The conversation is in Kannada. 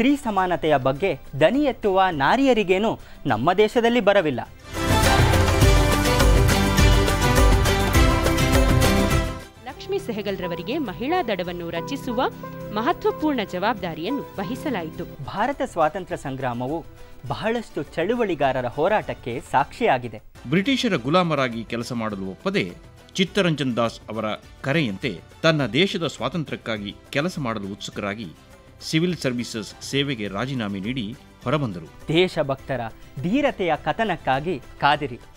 ಸ್ತ್ರೀ ಸಮಾನತೆಯ ಬಗ್ಗೆ ದನಿ ಎತ್ತುವ ನಾರಿಯರಿಗೇನು ನಮ್ಮ ದೇಶದಲ್ಲಿ ಬರವಿಲ್ಲ ಲಕ್ಷ್ಮೀ ಸೆಹಗಲ್ರವರಿಗೆ ಮಹಿಳಾ ದಳವನ್ನು ರಚಿಸುವ ಮಹತ್ವಪೂರ್ಣ ಜವಾಬ್ದಾರಿಯನ್ನು ವಹಿಸಲಾಯಿತು ಭಾರತ ಸ್ವಾತಂತ್ರ್ಯ ಸಂಗ್ರಾಮವು ಬಹಳಷ್ಟು ಚಳುವಳಿಗಾರರ ಹೋರಾಟಕ್ಕೆ ಸಾಕ್ಷಿಯಾಗಿದೆ ಬ್ರಿಟಿಷರ ಗುಲಾಮರಾಗಿ ಕೆಲಸ ಮಾಡಲು ಒಪ್ಪದೆ ಚಿತ್ತರಂಜನ್ ದಾಸ್ ಅವರ ಕರೆಯಂತೆ ತನ್ನ ದೇಶದ ಸ್ವಾತಂತ್ರ್ಯಕ್ಕಾಗಿ ಕೆಲಸ ಮಾಡಲು ಉತ್ಸುಕರಾಗಿ ಸಿವಿಲ್ ಸರ್ವಿಸಸ್ ಸೇವೆಗೆ ರಾಜೀನಾಮೆ ನೀಡಿ ಹೊರಬಂದರು ದೇಶಭಕ್ತರ ಧೀರತೆಯ ಕಥನಕ್ಕಾಗಿ ಕಾದಿರಿ